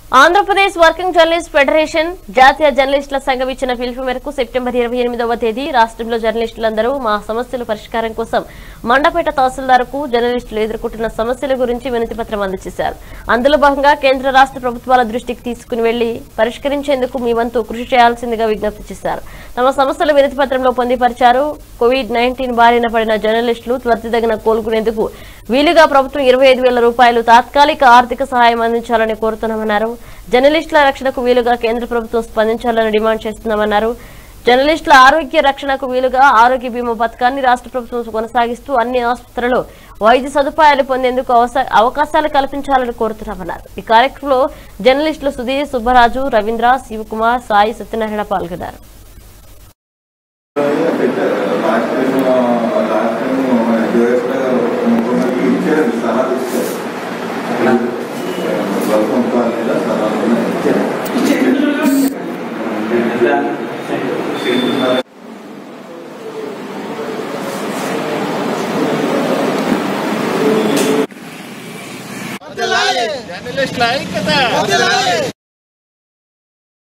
Andhra Pradesh working journalist federation జాతీయ జర్నలిస్టుల సంఘం ఇచ్చిన పిలుపు మేరకు సెప్టెంబర్ ఇరవై ఎనిమిదవ తేదీ రాష్ట్రంలో జర్నలిస్టులందరూ మా సమస్యల పరిష్కారం కోసం మండపేట తహసీల్దార్కు జర్నలిస్టులు ఎదుర్కొంటున్న సమస్యల గురించి వినతి పత్రం అందజేశారు అందులో భాగంగా కేంద్ర రాష్ట్ర ప్రభుత్వాల దృష్టికి తీసుకుని వెళ్లి పరిష్కరించేందుకు మీ వంతు కృషి చేయాల్సిందిగా విజ్ఞప్తి చేశారు తమ సమస్యల వినతి పత్రంలో పొందుపరిచారు కోవిడ్ నైన్టీన్ బారిన పడిన జర్నలిస్టులు త్వరితగిన కోలుకునేందుకు వీలుగా ప్రభుత్వం ఇరవై ఐదు వేల రూపాయలు తాత్కాలిక ఆర్థిక సహాయం అందించాలని కోరుతున్నామన్నారు జర్నలిస్టుల రక్షణకు వీలుగా కేంద్ర ప్రభుత్వం స్పందించాలని డిమాండ్ చేస్తున్నామన్నారు జర్నలిస్టుల ఆరోగ్య రక్షణకు వీలుగా ఆరోగ్య బీమా పథకాన్ని రాష్ట్ర ప్రభుత్వం కొనసాగిస్తూ అన్ని ఆసుపత్రులలో వైద్య సదుపాయాలు పొందేందుకు అవస- అవకాశాలు కల్పించాలని కోరుతున్నామన్నారు ఈ కార్యక్రమంలో జర్నలిస్టులు సుధీర్ సుబ్బరాజు రవీంద్ర శివకుమార్ సాయి సత్యనారాయణ పాల్గొన్నారు last time last time US ముఖ్యమంత్రి ఇచ్చారు సలహా ఇచ్చారు వెల్కమ్ కాలేదా సలహాలు ఇచ్చారు జర్నలిస్టుల ఐక్యత